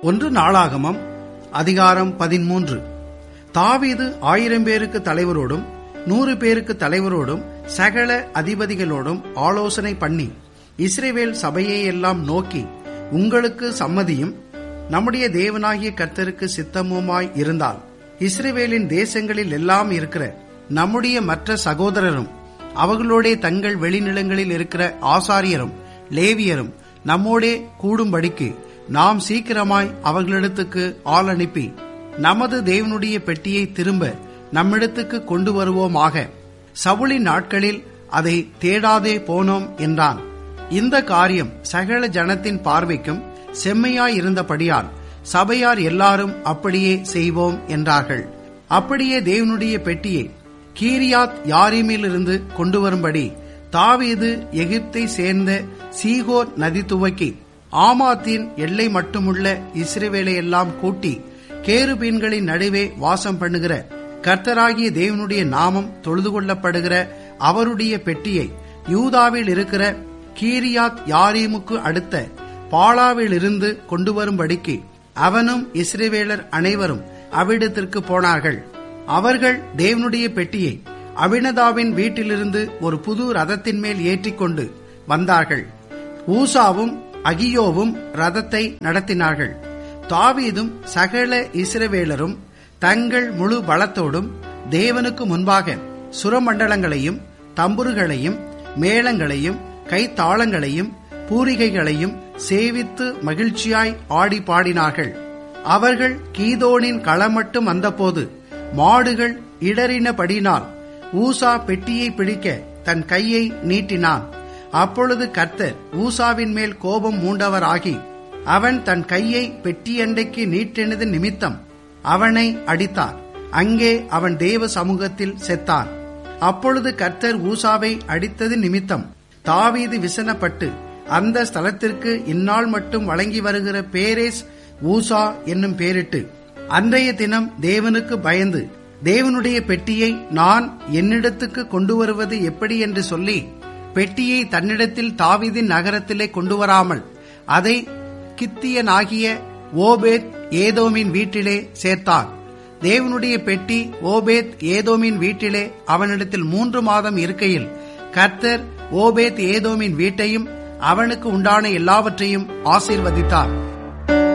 ஒன்று நாளாகமம் அதிகாரம் பதிமூன்று தாவீது ஆயிரம் பேருக்கு தலைவரோடும் நூறு பேருக்கு தலைவரோடும் சகல அதிபதிகளோடும் ஆலோசனை பண்ணி இஸ்ரேவேல் சபையை எல்லாம் நோக்கி உங்களுக்கு சம்மதியும் நம்முடைய தேவனாகிய கர்த்தருக்கு சித்தமுமாய் இருந்தால் இஸ்ரேவேலின் தேசங்களில் எல்லாம் இருக்கிற நம்முடைய மற்ற சகோதரரும் அவர்களோடே தங்கள் வெளிநிலங்களில் இருக்கிற ஆசாரியரும் லேவியரும் நம்மோடே கூடும்படிக்கு நாம் சீக்கிரமாய் அவர்களிடத்துக்கு ஆள் அனுப்பி நமது தேவனுடைய பெட்டியை திரும்ப நம்மிடத்துக்கு கொண்டு வருவோமாக சவுளின் நாட்களில் அதை தேடாதே போனோம் என்றான் இந்த காரியம் சகல ஜனத்தின் பார்வைக்கும் செம்மையாயிருந்தபடியால் சபையார் எல்லாரும் அப்படியே செய்வோம் என்றார்கள் அப்படியே தேவனுடைய பெட்டியை கீரியாத் யாரிமிலிருந்து கொண்டு வரும்படி தாவீது எகிப்தை சேர்ந்த சீகோர் நதி துவக்கி ஆமாத்தின் எல்லை மட்டுமுள்ள இஸ்ரேவேலை எல்லாம் கூட்டி கேருபீன்களின் நடுவே வாசம் பண்ணுகிற கர்த்தராகிய தேவனுடைய நாமம் தொழுது கொள்ளப்படுகிற அவருடைய பெட்டியை யூதாவில் இருக்கிற கீரியாத் யாரீமுக்கு அடுத்த பாலாவில் இருந்து கொண்டு வரும்படிக்கு அவனும் இஸ்ரேவேலர் அனைவரும் அவ்விடத்திற்கு போனார்கள் அவர்கள் தேவனுடைய பெட்டியை அபினதாவின் வீட்டிலிருந்து ஒரு புது ரதத்தின் மேல் ஏற்றிக்கொண்டு வந்தார்கள் ஊசாவும் அகியோவும் ரதத்தை நடத்தினார்கள் தாவீதும் சகல இஸ்ரவேலரும் தங்கள் முழு பலத்தோடும் தேவனுக்கு முன்பாக சுரமண்டலங்களையும் தம்புருகளையும் மேளங்களையும் கைத்தாளங்களையும் பூரிகைகளையும் சேவித்து மகிழ்ச்சியாய் ஆடி பாடினார்கள் அவர்கள் கீதோனின் களமட்டும் வந்தபோது மாடுகள் இடறினபடினால் ஊசா பெட்டியை பிடிக்க தன் கையை நீட்டினான் அப்பொழுது கர்த்தர் ஊசாவின் மேல் கோபம் மூண்டவராகி அவன் தன் கையை பெட்டியண்டைக்கு நீட்டினது நிமித்தம் அவனை அடித்தார் அங்கே அவன் தேவ சமூகத்தில் செத்தான் அப்பொழுது கர்த்தர் ஊசாவை அடித்தது நிமித்தம் தாவீது விசனப்பட்டு அந்த ஸ்தலத்திற்கு இந்நாள் மட்டும் வழங்கி வருகிற பேரேஸ் ஊசா என்னும் பேரிட்டு அன்றைய தினம் தேவனுக்கு பயந்து தேவனுடைய பெட்டியை நான் என்னிடத்துக்கு கொண்டு வருவது எப்படி என்று சொல்லி பெட்டியை தன்னிடத்தில் தாவீதின் நகரத்திலே கொண்டு வராமல் அதை கித்தியனாகிய ஓபேத் ஏதோமின் வீட்டிலே சேர்த்தான் தேவனுடைய பெட்டி ஓபேத் ஏதோமின் வீட்டிலே அவனிடத்தில் மூன்று மாதம் இருக்கையில் கர்த்தர் ஓபேத் ஏதோமின் வீட்டையும் அவனுக்கு உண்டான எல்லாவற்றையும் ஆசீர்வதித்தார்